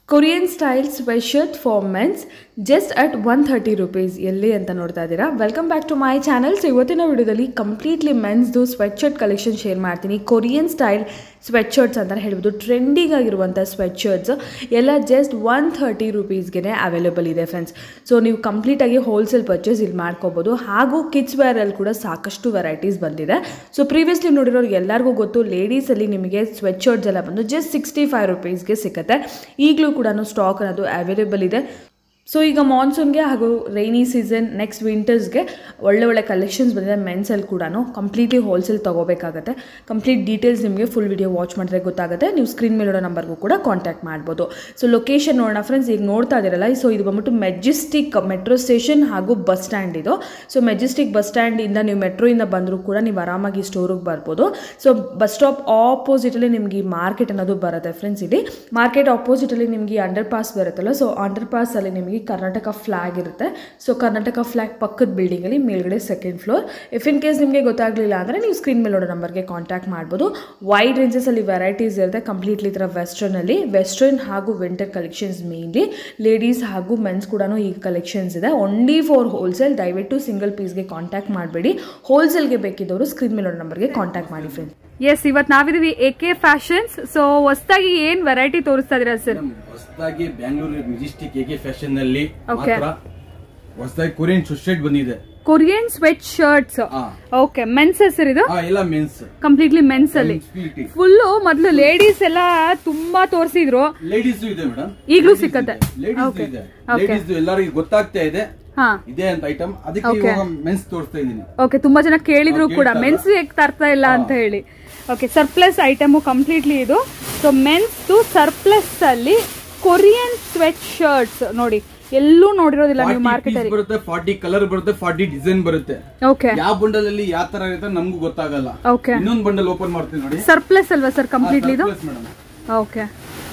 Korean style sweat shirt for mens just at one thirty rupees ಎಲ್ಲಿ ಅಂತ ನೋಡ್ತಾ ಇದ್ದೀರಾ welcome back to my channel so ಇವತ್ತಿನ ವಿಡಿಯೋದಲ್ಲಿ ಕಂಪ್ಲೀಟ್ಲಿ ಮೆನ್ಸ್ದು ಸ್ವೆಟ್ ಶರ್ಟ್ ಕಲೆಕ್ಷನ್ ಶೇರ್ ಮಾಡ್ತೀನಿ ಕೊರಿಯನ್ ಸ್ಟೈಲ್ ಸ್ವೆಟ್ ಶರ್ಟ್ಸ್ ಅಂತ ಹೇಳ್ಬೋದು ಟ್ರೆಂಡಿಂಗ್ ಆಗಿರುವಂಥ ಸ್ವೆಟ್ ಶರ್ಟ್ಸ್ ಎಲ್ಲ ಜಸ್ಟ್ ಒನ್ ಥರ್ಟಿ ರುಪೀಸ್ಗೆ ಅವೈಲೇಬಲ್ ಇದೆ ಫ್ರೆಂಡ್ಸ್ ಸೊ ನೀವು ಕಂಪ್ಲೀಟಾಗಿ ಹೋಲ್ಸೇಲ್ ಪರ್ಚೇಸ್ ಇಲ್ಲಿ ಮಾಡ್ಕೋಬೋದು ಹಾಗೂ ಕಿಡ್ಸ್ ವೇರಲ್ಲಿ ಕೂಡ ಸಾಕಷ್ಟು ವೆರೈಟೀಸ್ ಬಂದಿದೆ ಸೊ ಪ್ರೀವಿಯಸ್ಲಿ ನೋಡಿರೋರು ಎಲ್ಲರಿಗೂ ಗೊತ್ತು ಲೇಡೀಸಲ್ಲಿ ನಿಮಗೆ ಸ್ವೆಟ್ ಶರ್ಟ್ಸ್ ಎಲ್ಲ ಬಂದು ಜಸ್ಟ್ ಸಿಕ್ಸ್ಟಿ ಫೈವ್ ರುಪೀಸ್ಗೆ ಸಿಗುತ್ತೆ ಈಗಲೂ ಕೂಡ ಸ್ಟಾಕ್ ಅನ್ನೋದು ಅವೈಲೇಬಲ್ ಇದೆ ಸೊ ಈಗ ಮಾನ್ಸೂನ್ಗೆ ಹಾಗೂ ರೈನಿ ಸೀಸನ್ ನೆಕ್ಸ್ಟ್ ವಿಂಟರ್ಸ್ಗೆ ಒಳ್ಳೆ ಒಳ್ಳೆ ಕಲೆಕ್ಷನ್ಸ್ ಬಂದಿದೆ ಮೆನ್ಸಲ್ಲಿ ಕೂಡ ಕಂಪ್ಲೀಟ್ಲಿ ಹೋಲ್ಸೇಲ್ ತೊಗೋಬೇಕಾಗತ್ತೆ ಕಂಪ್ಲೀಟ್ ಡೀಟೇಲ್ಸ್ ನಿಮಗೆ ಫುಲ್ ವಿಡಿಯೋ ವಾಚ್ ಮಾಡಿದ್ರೆ ಗೊತ್ತಾಗುತ್ತೆ ನೀವು ಸ್ಕ್ರೀನ್ ಮೇಲಿರೋ ನಂಬರ್ಗೂ ಕೂಡ ಕಾಂಟ್ಯಾಕ್ಟ್ ಮಾಡ್ಬೋದು ಸೊ ಲೊಕೇಶನ್ ನೋಡೋಣ ಫ್ರೆಂಡ್ಸ್ ಈಗ ನೋಡ್ತಾ ಇದ್ದೀರಲ್ಲ ಸೊ ಇದು ಬಂದ್ಬಿಟ್ಟು ಮೆಜೆಸ್ಟಿಕ್ ಮೆಟ್ರೋ ಸ್ಟೇಷನ್ ಹಾಗೂ ಬಸ್ ಸ್ಟ್ಯಾಂಡ್ ಇದು ಸೊ ಮೆಜೆಸ್ಟಿಕ್ ಬಸ್ ಸ್ಟ್ಯಾಂಡಿಂದ ನೀವು ಮೆಟ್ರೋಯಿಂದ ಬಂದರೂ ಕೂಡ ನೀವು ಆರಾಮಾಗಿ ಸ್ಟೋರಿಗೆ ಬರ್ಬೋದು ಸೊ ಬಸ್ ಸ್ಟಾಪ್ ಆಪೋಸಿಟಲ್ಲಿ ನಿಮಗೆ ಈ ಮಾರ್ಕೆಟ್ ಅನ್ನೋದು ಬರುತ್ತೆ ಫ್ರೆಂಡ್ಸ್ ಇಲ್ಲಿ ಮಾರ್ಕೆಟ್ ಆಪೋಸಿಟಲ್ಲಿ ನಿಮಗೆ ಅಂಡರ್ ಪಾಸ್ ಬರುತ್ತಲ್ಲ ಸೊ ಅಂಡರ್ ಪಾಸಲ್ಲಿ ನಿಮಗೆ ಕರ್ನಾಟಕ ಫ್ಲಾಗ್ ಇರುತ್ತೆ ಸೊ ಕರ್ನಾಟಕ ಫ್ಲಾಗ್ ಪಕ್ಕದ ಬಿಲ್ಡಿಂಗಲ್ಲಿ ಮೇಲ್ಗಡೆ second floor if in case ನಿಮಗೆ ಗೊತ್ತಾಗಲಿಲ್ಲ ಅಂದರೆ ನೀವು ಸ್ಕ್ರೀನ್ ಮೇಲೆ ನೋಡೋ ನಂಬರ್ಗೆ ಕಾಂಟ್ಯಾಕ್ಟ್ ಮಾಡ್ಬೋದು ವೈಡ್ ರೇಂಜಸಲ್ಲಿ ವೆರೈಟೀಸ್ ಇರುತ್ತೆ ಕಂಪ್ಲೀಟ್ಲಿ ಥರ ವೆಸ್ಟರ್ನಲ್ಲಿ ವೆಸ್ಟರ್ನ್ ಹಾಗೂ ವಿಂಟರ್ ಕಲೆಕ್ಷನ್ಸ್ ಮೇನ್ಲಿ ಲೇಡೀಸ್ ಹಾಗೂ ಮೆನ್ಸ್ ಕೂಡ ಈಗ ಕಲೆಕ್ಷನ್ಸ್ ಇದೆ ಓನ್ಲಿ ಫಾರ್ ಹೋಲ್ಸೇಲ್ ದಯವಿಟ್ಟು ಸಿಂಗಲ್ ಪೀಸ್ಗೆ ಕಾಂಟ್ಯಾಕ್ಟ್ ಮಾಡಬೇಡಿ ಹೋಲ್ಸೇಲ್ಗೆ ಬೇಕಿದ್ದವರು ಸ್ಕ್ರೀನ್ ಮೇಲೆ ನೋಡೋ ನಂಬರ್ಗೆ ಕಾಂಟ್ಯಾಕ್ಟ್ ಮಾಡಿ ಫ್ರೆಂಡ್ಸ್ ಎಸ್ ಇವತ್ತು ನಾವಿದೀವಿ ಎ ಕೆ ಫ್ಯಾಷನ್ಸ್ ಸೊ ಹೊಸದಾಗಿ ಏನ್ ವೆರೈಟಿ ತೋರಿಸ್ತಾ ಇದೀರಾ ಸರ್ ಹೊಸದಾಗಿ ಬ್ಯಾಂಗ್ಳೂರ್ ಮೆಜೆಸ್ಟಿಕ್ ಎಗೆ ಫ್ಯಾಷನ್ ನಲ್ಲಿ Okay. ಮಾತ್ರ ಹೊಸದಾಗಿ ಕೊರಿಯನ್ ಶರ್ಟ್ ಬಂದಿದೆ ಕೊರಿಯನ್ ಸ್ವೆಟ್ ಶರ್ಟ್ಸ್ ಹಾ. ಓಕೆ ಮೆನ್ಸ್ ಹೆಸರು ಇದು ಆ, ಎಲ್ಲ ಮೆನ್ಸ್ ಕಂಪ್ಲೀಟ್ಲಿ ಮೆನ್ಸ್ ಅಲ್ಲಿ ಫುಲ್ಲು ಮೊದಲು ಲೇಡೀಸ್ ಎಲ್ಲ ತುಂಬಾ ತೋರಿಸಿದ್ರು ಲೇಡೀಸ್ ಇದೆ ಮೇಡಮ್ ಈಗ್ಲೂ ಸಿಕ್ಕತ್ತೆ. Ladies Okay. ಇದೆ Okay. ಲೇಡೀಸ್ ಎಲ್ಲರಿಗೂ ಗೊತ್ತಾಗ್ತಾ ಇದೆ ಹಾ ಇದೆ ಅಂತ ಐಟಮ್ ಅದಕ್ಕೆ Okay. ಇವಾಗ ಮೆನ್ಸ್ ತೋರಿಸ್ತಾ ಇದೀನಿ ಓಕೆ ತುಂಬಾ ಜನ ಕೇಳಿದ್ರು ಹಾ, ಕೂಡ ಕೇಳ್ತಾರ? ಮೆನ್ಸ್ ಹೇಗೆ ತರ್ತಾ ಇಲ್ಲ ಅಂತ ಹಾ. ಹೇಳಿ ಓಕೆ ಸರ್ಪ್ಲಸ್ ಐಟಮ್ ಕಂಪ್ಲೀಟ್ಲಿ ಇದು ಸೊ ಮೆನ್ಸ್ ಸರ್ಪ್ಲಸ್ ಅಲ್ಲಿ ಕೊರಿಯನ್ ಸ್ವೆಟ್ ಶರ್ಟ್ಸ್ ನೋಡಿ ಎಲ್ಲೂ ನೋಡಿರೋದಿಲ್ಲ ನೀವು ಮಾರ್ಕೆಟ್ ಅಲ್ಲಿ ಬರುತ್ತೆ ಫಾರ್ಟಿ ಕಲರ್ ಬರುತ್ತೆ ಫಾರ್ಟಿ ಡಿಸೈನ್ ಬರುತ್ತೆ ಓಕೆ ಯಾವ ಬಂಡಲ್ ಅಲ್ಲಿ ಯಾವ ತರ ಇರುತ್ತೆ ನಮ್ಗೂ ಗೊತ್ತಾಗಲ್ಲ ಓಕೆ ಇನ್ನೊಂದು ಬಂಡಲ್ ಓಪನ್ ಮಾಡ್ತೀನಿ ನೋಡಿ ಸರ್ಪ್ಲಸ್ ಅಲ್ವಾ ಸರ್ ಕಂಪ್ಲೀಟ್ಲಿ ಇದು ಮೇಡಮ್ ಓಕೆ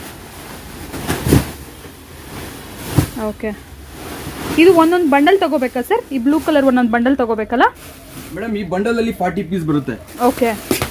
ಓಕೆ ಇದು ಒಂದೊಂದು ಬಂಡಲ್ ತಗೋಬೇಕಾ ಸರ್ ಈ ಬ್ಲೂ ಕಲರ್ ಒಂದೊಂದು ಬಂಡಲ್ ತಗೋಬೇಕಲ್ಲ ಮೇಡಮ್ ಈ ಬಂಡಲ್ ಅಲ್ಲಿ ಫಾರ್ಟಿ ಪೀಸ್ ಬರುತ್ತೆ ಓಕೆ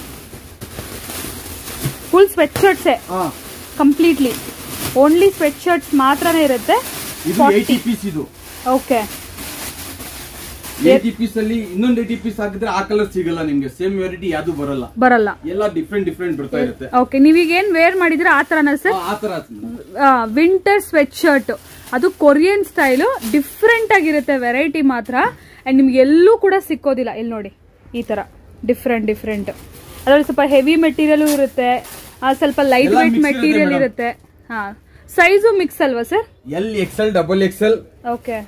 ಫುಲ್ ಸ್ವೆಟ್ ಶರ್ಟ್ಸೇ ಹಾ ಕಂಪ್ಲೀಟ್ಲಿ ಓನ್ಲಿ ಸ್ವೆಟ್ ಶರ್ಟ್ಸ್ ಮಾತ್ರನೇ ಇರುತ್ತೆ ಇದು ಏಯ್ಟಿ ಪೀಸ್ ಇದು ಓಕೆ ಏಯ್ಟಿ ಪೀಸ್ ಅಲ್ಲಿ ಇನ್ನೊಂದು ಏಯ್ಟಿ ಪೀಸ್ ಹಾಕಿದ್ರೆ ಆ ಕಲರ್ ಸಿಗಲ್ಲ ನಿಮ್ಗೆ ಸೇಮ್ ವೆರೈಟಿ ಯಾವ್ದು ಬರಲ್ಲ ಬರಲ್ಲ ಎಲ್ಲ ಡಿಫ್ರೆಂಟ್ ಡಿಫ್ರೆಂಟ್ ಬರ್ತಾ ಇರುತ್ತೆ ಓಕೆ ನೀವೀಗ ಏನ್ ವೇರ್ ಮಾಡಿದ್ರೆ ಆ ಥರನ ಸರ್ ಆ ತರ ವಿಂಟರ್ ಸ್ವೆಟ್ ಶರ್ಟ್ ಅದು ಕೊರಿಯನ್ ಸ್ಟೈಲು ಡಿಫ್ರೆಂಟ್ ಆಗಿರುತ್ತೆ ವೆರೈಟಿ ಮಾತ್ರ ಅಂಡ್ ನಿಮ್ಗೆ ಎಲ್ಲೂ ಕೂಡ ಸಿಕ್ಕೋದಿಲ್ಲ ಇಲ್ಲಿ ನೋಡಿ ಈ ತರ ಡಿಫ್ರೆಂಟ್ ಡಿಫ್ರೆಂಟ್ ಅದರಲ್ಲಿ ಸ್ವಲ್ಪ ಹೆವಿ ಮೆಟೀರಿಯಲ್ ಇರುತ್ತೆ ಆ, ಸ್ವಲ್ಪ ಲೈಟ್ ಎಲ್ಲ ವೈಟ್ mix ಇರುತ್ತೆ ಮೆಟೀರಿಯಲ್ madam. ಇರುತ್ತೆ ಹಾ ಸೈಜು ಮಿಕ್ಸ್ ಅಲ್ವಾ sir L XL double XL okay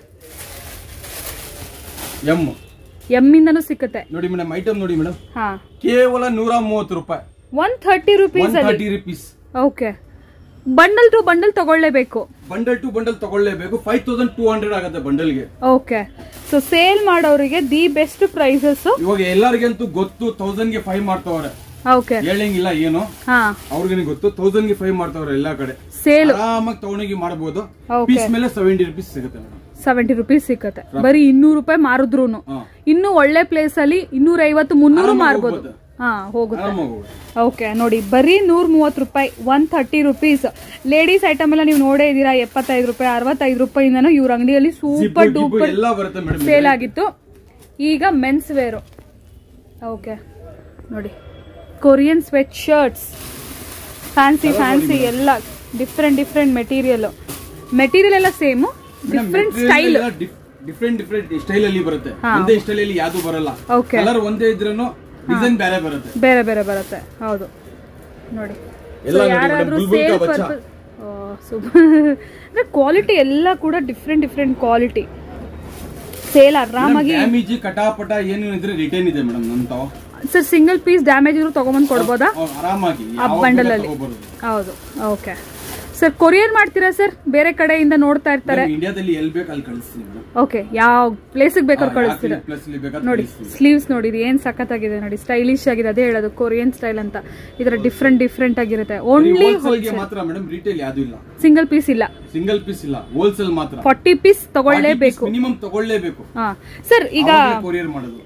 M M ಇಂದನೂ ಸಿಕ್ಕುತ್ತೆ ನೋಡಿ ಮೇಡಮ್ ಐಟಮ್ ನೋಡಿ ಮೇಡಮ್ ಹಾ ಕೇವಲ ನೂರ ಮೂವತ್ತು ರೂಪಾಯಿ ಒನ್ ಥರ್ಟಿ ಒನ್ ರುಪೀಸ್ ಅಲ್ಲಿ thirty rupees okay bundle two bundle ತಗೊಳ್ಳೇಬೇಕು ಬಂಡಲ್ ಟು ಬಂಡಲ್ ತಗೊಳ್ಳೇಬೇಕು ಫೈವ್ ತೌಸಂಡ್ ಟೂ ಹಂಡ್ರೆಡ್ ಆಗುತ್ತೆ ಬಂಡಲ್ಗೆ ಓಕೆ ಸೊ ಸೇಲ್ ಮಾಡೋರಿಗೆ ದಿ ಬೆಸ್ಟ್ ಪ್ರೈಸಸ್ ಇವಾಗ ಎಲ್ಲರಿಗಂತೂ ಗೊತ್ತು ತೌಸಂಡ್ ಗೆ ಫೈವ್ ಮಾಡ್ತಾವ್ರೆ ಓಕೆ ಹೇಳಂಗಿಲ್ಲ ಏನು ಹಾ ಅವ್ರಿಗೆ ಗೊತ್ತು ತೌಸಂಡ್ ಗೆ ಫೈವ್ ಮಾಡ್ತಾವ್ರೆ ಎಲ್ಲಾ ಕಡೆ ಸೇಲ್ ಆರಾಮಾಗಿ ತಗೊಂಡೋಗಿ ಮಾಡಬಹುದು Okay. ಪೀಸ್ ಮೇಲೆ ಸೆವೆಂಟಿ ರುಪೀಸ್ ಸಿಗುತ್ತೆ ಮೇಡಮ್ ಸೆವೆಂಟಿ ರುಪೀಸ್ ಸಿಕ್ಕತ್ತೆ ಬರೀ ಇನ್ನೂರು ರೂಪಾಯಿ ಮಾರಿದ್ರುನು ಹಾ. ಇನ್ನು ಒಳ್ಳೆ ಪ್ಲೇಸ್ ಅಲ್ಲಿ ಇನ್ನೂರ ಐವತ್ತು ಮುನ್ನೂರು ಆರಾಮಾಗಿ ಮಾರ್ಬೋದು ಹೋಗ್ಬೋದು. ಹಾ ಹೋಗುತ್ತೆ ಆರಾಮಾಗಿ ಹೋಗುತ್ತೆ. ಓಕೆ ನೋಡಿ ಬರೀ ನೂರ ಮೂವತ್ತು ರೂಪಾಯಿ one thirty rupees ladies item ಎಲ್ಲ ನೀವು ನೋಡೇ ಇದ್ದೀರಾ ಎಪ್ಪತ್ತೈದು ರೂಪಾಯಿ ಅರವತ್ತೈದು ರೂಪಾಯಿಂದನೂ ಇವ್ರ ಅಂಗಡಿಯಲ್ಲಿ Zip, ಸೂಪರ್ ಗಿಪ್ ಡೂಪರ್ ಎಲ್ಲ ಬರುತ್ತೆ ಮೇಡಮ್ ಸೇಲ್ ಆಗಿತ್ತು ಈಗ ಮೆನ್ಸ್ ವೇರು ಓಕೆ ನೋಡಿ Korean sweat sweatshirts fancy fancy ಎಲ್ಲ ಡಿಫ್ರೆಂಟ್ ಡಿಫ್ರೆಂಟ್ ಮೆಟೀರಿಯಲ್ ಮೆಟೀರಿಯಲ್ ಎಲ್ಲ same different style different different style ಅಲ್ಲಿ ಬರುತ್ತೆ ಹಾ. ಒಂದೇ ಸ್ಟೈಲ್ ಅಲ್ಲಿ ಯಾವ್ದು ಬರಲ್ಲ Okay. ಕಲರ್ ಒಂದೇ ಇದ್ರೂ ಡಿಸೈನ್ ಬೇರೆ ಬರುತ್ತೆ ಬೇರೆ ಬೇರೆ ಬರುತ್ತೆ ಹೌದು ನೋಡಿ ಎಲ್ಲ So, ನೋಡಿ ಯಾರಾದ್ರೂ madam, ಬುಲ್ಬುಲ್ ಸೇಲ್ ಕಾ ಬಚ್ಚಾ. ಸೂಪರ್ ಅಂದ್ರೆ ಕ್ವಾಲಿಟಿ ಎಲ್ಲ ಕೂಡ ಡಿಫ್ರೆಂಟ್ ಡಿಫ್ರೆಂಟ್ ಕ್ವಾಲಿಟಿ ಸೇಲ್ ಆರಾಮಾಗಿ ಡ್ಯಾಮೇಜ್ ಕಟಾಪಟ ಏನು ಇದ್ರೆ ರಿಟರ್ನ್ ಇದೆ ಮೇಡಮ್ ನಂತಾವ್ ಸರ್ ಸಿಂಗಲ್ ಪೀಸ್ ಡ್ಯಾಮೇಜ್ ಇದ್ರು ತಗೊಂಬಂದು ಕೊಡ್ಬೋದಾ ಆರಾಮಾಗಿ ಆ ಯಾವಾಗ bundle ಬೇಕಾದ್ರೂ ಅಲ್ಲಿ. ತಗೋಬರ್ಬೋದು. ಹೌದು ಓಕೆ ಸರ್ ಕೊರಿಯರ್ ಮಾಡ್ತೀರಾ ಸರ್ ಬೇರೆ ಕಡೆಯಿಂದ ನೋಡ್ತಾ ಇರ್ತಾರೆ ಮೇಡಮ್, ಇಂಡಿಯಾದಲ್ಲಿ ಎಲ್ ಬೇಕು ಅಲ್ಲಿ ಕಳಿಸ್ತೀನಿ ಮೇಡಮ್ ಓಕೆ ಯಾವ ಪ್ಲೇಸಿಗೆ ಬೇಕಾದ್ರೆ ಕಳಿಸ್ತೀರಾ ಪ್ಲಸ್ ಇಲ್ಲಿ ಬೇಕಾದ್ರೆ ನೋಡಿ ಕಳಿಸ್ತೀನಿ ಸ್ಲೀವ್ಸ್ ನೋಡಿ ಇದು ಏನ್ ಸಖತ್ತಾಗಿದೆ ನೋಡಿ ಸ್ಟೈಲಿಶ್ ಆಗಿದೆ ಅದೇ ಹೇಳೋದು ಕೊರಿಯನ್ ಸ್ಟೈಲ್ ಅಂತ ಇದರ ಡಿಫ್ರೆಂಟ್ ಡಿಫ್ರೆಂಟ್ ಆಗಿರುತ್ತೆ ಓನ್ಲಿ ಹೋಲ್ಸೇಲ್ಗೆ ಮಾತ್ರ ಮೇಡಮ್ ರಿಟೇಲ್ ಯಾವ್ದು ಇಲ್ಲ ಸಿಂಗಲ್ ಪೀಸ್ ಇಲ್ಲ ಸಿಂಗಲ್ ಪೀಸ್ ಇಲ್ಲ ಹೋಲ್ಸೇಲ್ ಮಾತ್ರ ಫಾರ್ಟಿ ಪೀಸ್ ತಗೊಳ್ಳೇಬೇಕು ಮಿನಿಮಮ್ ತಗೊಳ್ಳೇಬೇಕು ಹಾ ಸರ್ ಈಗ ಕೊರಿಯರ್ ಮಾಡೋದು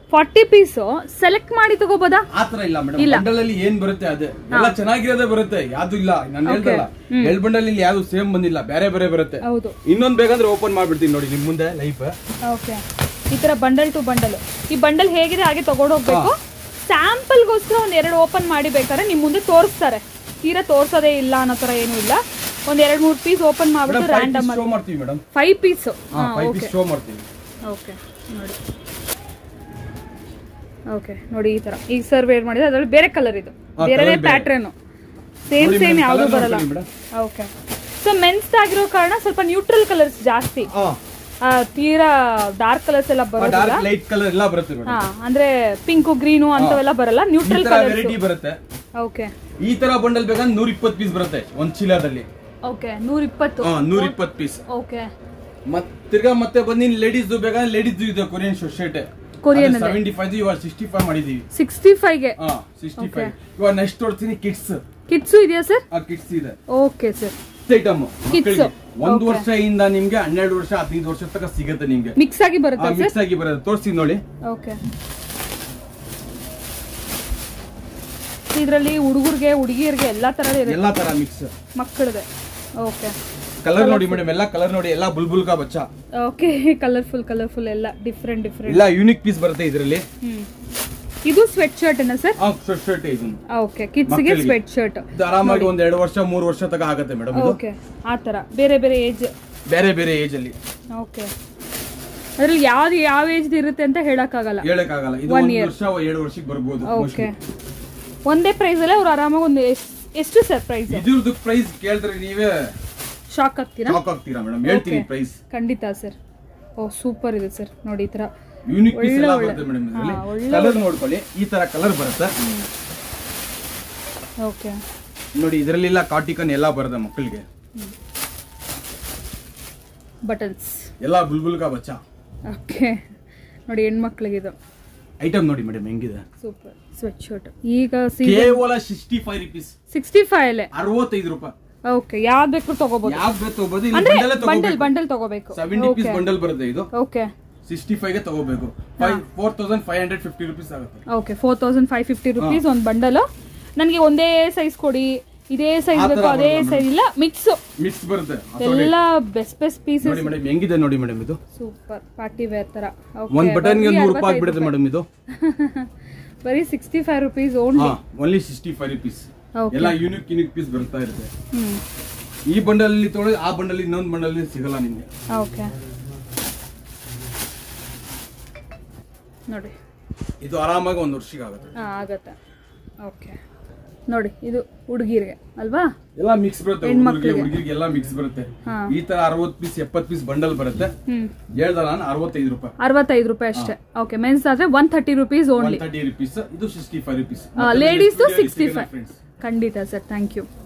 ಫಾರ್ಟಿ ಪೀಸು ಸೆಲೆಕ್ಟ್ ಮಾಡಿ ತಗೋಬೋದಾ ಆತರ ಇಲ್ಲ ಮೇಡಮ್ ಇಲ್ಲ. ಬಂಡಲ್ ಅಲ್ಲಿ ಏನ್ ಬರುತ್ತೆ ಅದೇ ಎಲ್ಲ ಚೆನ್ನಾಗಿರೋದೇ ಬರುತ್ತೆ ಯಾವ್ದು ಇಲ್ಲ ನಾನು ಹೇಳ್ದಲ್ಲ ಎಲ್ ಬಂಡಲ್ ಇಲ್ಲಿ ಯಾವ್ದು ಸೇಮ್ ಬಂದಿಲ್ಲ ಬೇರೆ ಬೇರೆ ಬರುತ್ತೆ ಹೌದು ಇನ್ನೊಂದ್ ಬೇಕಂದ್ರೆ ಓಪನ್ ಮಾಡ್ಬಿಡ್ತೀನಿ ನೋಡಿ ನಿಮ್ ಮುಂದೆ ಲೈಫ್ ಓಕೆ ಈ ತರ ಬಂಡಲ್ ಟು ಬಂಡಲ್ ಈ ಬಂಡಲ್ ಹೇಗಿದೆ ಹಾಗೆ ತಗೊಂಡು ಹೋಗ್ಬೇಕು ಸ್ಯಾಂಪಲ್ಗೋಸ್ಕರ ಒಂದ್ ಎರಡು ಓಪನ್ ಮಾಡಿ ಬೇಕಾದ್ರೆ ನಿಮ್ ಮುಂದೆ ತೋರಿಸ್ತಾರೆ ತೀರಾ ತೋರ್ಸೋದೇ ಇಲ್ಲ ಅನ್ನೋ ತರ ಏನೂ ಇಲ್ಲ ಒಂದ್ ಎರಡ್ ಮೂರ್ ಪೀಸ್ ಓಪನ್ ಮಾಡ್ಬಿಟ್ಟು ರ್ಯಾಂಡಮ್ ಶೋ ಮಾಡ್ತೀವಿ ಮೇಡಮ್ ಫೈವ್ ಪೀಸ್ ಹಾ ಫೈವ್ ಪೀಸ್ ಶೋ ಮಾಡ್ತೀವಿ ಓಕೆ ನೋಡಿ ಓಕೆ ನೋಡಿ ಈ ತರ ಈಗ ಸರ್ ವೇರ್ ಮಾಡಿದ್ರೆ ಅದ್ರಲ್ಲಿ ಬೇರೆ ಕಲರ್ ಇದು ಹಾ, ಬೇರೆ colour ಬೇರೆ. ಪ್ಯಾಟ್ರನ್ ಸೇಮ್ ನೋಡಿ ಸೇಮ್ madam, ಯಾವುದು colour ಬರಲ್ಲ ನೋಡ್ಕೊಳ್ಳಿ madam. ಓಕೆ ಸೊ ಮೆನ್ಸ್ ಆಗಿರೋ ಕಾರಣ ಸ್ವಲ್ಪ ನ್ಯೂಟ್ರಲ್ ಕಲರ್ಸ್ ಜಾಸ್ತಿ ಹಾ ಆ, ತೀರಾ ಡಾರ್ಕ್ ಕಲರ್ಸ್ ಎಲ್ಲ ಬರೋದಿಲ್ಲ ಡಾರ್ಕ್ ಲೈಟ್ ಕಲರ್ ಎಲ್ಲ ಬರುತ್ತೆ ಮೇಡಮ್ ಹಾ ಅಂದ್ರೆ ಪಿಂಕು ಗ್ರೀನು ಅಂತವೆಲ್ಲ ಬರಲ್ಲ ಈ ನ್ಯೂಟ್ರಲ್ ತರ ಕಲರ್ಸ್ ವೆರೈಟಿ ಬರುತ್ತೆ ಓಕೆ ಈ ತರ ಬಂಡಲ್ ಬೇಕಂದ್ರೆ ನೂರ ಇಪ್ಪತ್ತು ಪೀಸ್ ಬರುತ್ತೆ ಒಂದ್ ಚೀಲದಲ್ಲಿ ಓಕೆ ನೂರ ಇಪ್ಪತ್ತು ಹಾ ನೂರ ಇಪ್ಪತ್ತು ಪೀಸ್ ಓಕೆ ಮತ್ ತಿರ್ಗಾ ಮತ್ತೆ ಬಂದು ಲೇಡೀಸ್ ಬೇಕಂದ್ರೆ ಲೇಡೀಸ್ ಇದೆ ಕೊರಿಯನ್ ಶರ್ಟ್ Korean ಅಲ್ಲೇ? ಸೆವೆಂಟಿ ಫೈವ್ ಇವಾಗ ಸಿಕ್ಸ್ಟಿ ಫೈವ್ ಮಾಡಿದೀವಿ ಸಿಕ್ಸ್ಟಿ ಫೈವ್ಗೆ ಹಾ ಸಿಕ್ಸ್ಟಿ ಫೈವ್ ಇವಾಗ ನೆಕ್ಸ್ಟ್ ತೋರಿಸ್ತೀನಿ ಕಿಡ್ಸ್ ಕಿಟ್ಸು ಇದೆಯಾ ಸರ್ ಆ ಕಿಡ್ಸ್ ಇದೆ ಓಕೆ ಸರ್ ಐಟಮ್ Kids. ಒಂದು Okay. ವರ್ಷದಿಂದ ನಿಮ್ಗೆ ಹನ್ನೆರಡು ವರ್ಷ ಹದಿನೈದು ವರ್ಷ ತನಕ ಸಿಗುತ್ತೆ ನಿಮ್ಗೆ ಮಿಕ್ಸ್ ಆಗಿ ಬರುತ್ತಾ ಸರ್ ಮಿಕ್ಸ್ ಆಗಿ ಬರುತ್ತೆ ತೋರಿಸ್ತೀನಿ ನೋಡಿ ಓಕೆ ಇದರಲ್ಲಿ ಹುಡುಗರಿಗೆ ಹುಡುಗಿಯರಿಗೆ ಎಲ್ಲಾ ತರದ ಇರುತ್ತೆ ಎಲ್ಲಾ ತರ ಮಿಕ್ಸ್ ಮಕ್ಕಳದೆ ಓಕೆ ಕಲರ್ ನೋಡಿ ಮೇಡಮ್ ಎಲ್ಲಾ ಕಲರ್ ನೋಡಿ ಎಲ್ಲಾ ಬುಲ್ಬುಲ್ ಕಾ ಬಚ್ಚ ಓಕೆ ಕಲರ್ಫುಲ್ ಕಲರ್ಫುಲ್ ಎಲ್ಲ ಡಿಫ್ರೆಂಟ್ ಡಿಫ್ರೆಂಟ್ ಎಲ್ಲ ಯೂನಿಕ್ ಪೀಸ್ ಬರುತ್ತೆ ಇದರಲ್ಲಿ ಹ್ಮ್ ಇದು ಸ್ವೆಟ್ ಶರ್ಟ್ ಏನ ಸರ್ ಶರ್ಟ್ ಶರ್ಟ್ ಇದು ಓಕೆ ಕಿಡ್ಸ್ಗೆ ಮಕ್ಕಳಿಗೆ. ಸ್ವೆಟ್ ಶರ್ಟ್ ಇದು ಆರಾಮಾಗಿ ಒಂದ್ ಎರಡು ವರ್ಷ ಮೂರು ವರ್ಷ ತನಕ ಆಗುತ್ತೆ ಮೇಡಮ್ ಇದು ಓಕೆ ಆ ತರ ಬೇರೆ ಬೇರೆ ಏಜ್ ಬೇರೆ ಬೇರೆ ಏಜ್ ಅಲ್ಲಿ ಓಕೆ ಅದ್ರಲ್ಲಿ ಯಾವ್ದು ಯಾವ ಏಜ್ ಇರುತ್ತೆ ಅಂತ ಹೇಳಕ್ಕಾಗಲ್ಲ ಹೇಳಕ್ ಆಗಲ್ಲ ಇದು One ಒಂದ್ year. ವರ್ಷ ಎರಡು ವರ್ಷಕ್ಕೆ ಬರ್ಬೋದು ಓಕೆ ಒಂದೇ ಪ್ರೈಸ್ ಅಲ್ಲೇ ಅವ್ರು ಆರಾಮಾಗಿ ಒಂದು ಎಷ್ಟ್- ಎಷ್ಟು ಸರ್ ಪ್ರೈಸ್ ಇದ್ರದ್ದು ಪ್ರೈಸ್ ಕೇಳಿದ್ರೆ ನೀವೇ ಶಾಕ್ ಆಗ್ತೀರಾ ಶಾಕ್ ಆಗ್ತೀರಾ ಮೇಡಮ್ ಹೇಳ್ತೀನಿ Okay. ಪ್ರೈಸ್ ಖಂಡಿತ ಸರ್ ಓ ಸೂಪರ್ ಇದೆ ಸರ್ ನೋಡಿ ಈ ತರ ಯೂನಿಕ್ ಪೀಸ್ ಒಳ್ಳೆ ಎಲ್ಲ ಒಳ್ಳೆ. ಬರುತ್ತೆ ಮೇಡಮ್ ಇದರಲ್ಲಿ ಹಾ, ಒಳ್ಳೆ ಕಲರ್ ನೋಡ್ಕೊಳ್ಳಿ ಈ ತರ ಕಲರ್ ಬರುತ್ತೆ ಓಕೆ ನೋಡಿ ಇದರಲ್ಲಿಲ್ಲ ಕಾಟಿಕನ್ ಎಲ್ಲ ಬರುತ್ತೆ ಮಕ್ಕಳಿಗೆ ಬಟನ್ಸ್ ಎಲ್ಲ ಬುಲ್ಬುಲ್ಗ ಬಚ್ಚ ಓಕೆ ನೋಡಿ ಹೆಣ್ಮಕ್ಳಿಗೆ ಇದು ಐಟಮ್ ನೋಡಿ ಮೇಡಮ್ ಹೆಂಗಿದೆ ಸೂಪರ್ ಸ್ವೆಟ್ ಶರ್ಟ್ ಈಗ ಸೀಸನ್ ಕೇವಲ sixty five rupees sixty five ಅಲ್ಲೇ ಅರವತ್ತೈದು ರೂಪಾಯಿ ಓಕೆ ಯಾವ್ದು ಬೇಕು ತಗೋಬಹುದು ಯಾವ್ ಬೇಕು ತಗೋಬೋದು ಇಲ್ಲಿ ಅಂದ್ರೆ ಬಂಡಲ್ ಬಂಡಲ್ ಬಂಡಲ್ ತಗೋಬೇಕು ಸೆವೆಂಟಿ ಪೀಸ್ ಬಂಡಲ್ ಬರುತ್ತೆ ಇದು ಓಕೆ ಸಿಕ್ಸ್ಟಿ ಫೈವ್ ಗೆ ತಗೋಬೇಕು five four thousand five hundred fifty rupees ಆಗುತ್ತೆ okay four thousand five fifty rupees ಒಂದು ಬಂಡಲ್ ನನಗೆ ಒಂದೇ ಸೈಜ್ ಕೊಡಿ ಇದೇ ಸೈಜ್ ಆ ಥರ ಬೇಕು ಅದೇ ಬರಲ್ಲ ಸೈಜ್ ಇಲ್ಲ ಮಿಕ್ಸ್ ಮಿಕ್ಸ್ ಬರುತ್ತೆ ಎಲ್ಲ ಬೆಸ್ಟ್ ಬೆಸ್ಟ್ ಪೀಸಸ್ ನೋಡಿ ಮೇಡಮ್ ಹೆಂಗಿದೆ ನೋಡಿ ಮೇಡಮ್ ಇದು ಸೂಪರ್ ಪಾರ್ಟಿ ವೇರ್ ತರ ಒಂದ್ ಬಟನ್ ಗೆ ನೂರು ರೂಪಾಯಿ ಆಗ್ಬಿಡುತ್ತೆ ಮೇಡಮ್ ಇದು ಬರೀ ಸಿಕ್ಸ್ಟಿ ಫೈವ್ ರುಪೀಸ್ ಓನ್ಲಿ ಹಾ only sixty five rupees Okay. ಎಲ್ಲ ಯೂನಿಕ್ ಯೂನಿಕ್ ಪೀಸ್ ಬರ್ತಾ ಇರುತ್ತೆ ಹ್ಮ್ ಈ ಬಂಡಲ್ ಅಲ್ಲಿ ತೊಗೊಳ್ಳಿ ಆ ಬಂಡಲ್ ಇನ್ನೊಂದು ಬಂಡಲ್ ಸಿಗಲ್ಲ ನಿಮ್ಗೆ ಓಕೆ ನೋಡಿ ಇದು ಆರಾಮಾಗಿ ಒಂದ್ ವರ್ಷಕ್ಕೆ ಆಗುತ್ತೆ ಹಾ ಆಗತ್ತೆ ಓಕೆ ನೋಡಿ ಇದು ಹುಡುಗಿರಿಗೆ ಅಲ್ವಾ ಎಲ್ಲ ಮಿಕ್ಸ್ ಬರುತ್ತೆ ಹುಡುಗರಿಗೆ ಹುಡುಗಿರಿಗೆ ಎಲ್ಲ ಮಿಕ್ಸ್ ಬರುತ್ತೆ ಹಾ. ಈ ತರ ಅರವತ್ ಪೀಸ್ ಎಪ್ಪತ್ ಪೀಸ್ ಬಂಡಲ್ ಬರುತ್ತೆ ಹ್ಮ್ ಹೇಳ್ದ ನಾನು ಅರವತ್ತೈದು ರೂಪಾಯಿ ಅರವತ್ತೈದು ರೂಪಾಯಿ ಅಷ್ಟೇ ಓಕೆ ಮೆನ್ಸ್ ಆದ್ರೆ one thirty rupees one only thirty rupees ಇದು sixty five rupees ladies sixty five ಖಂಡಿತ ಸರ್ ಥ್ಯಾಂಕ್ ಯು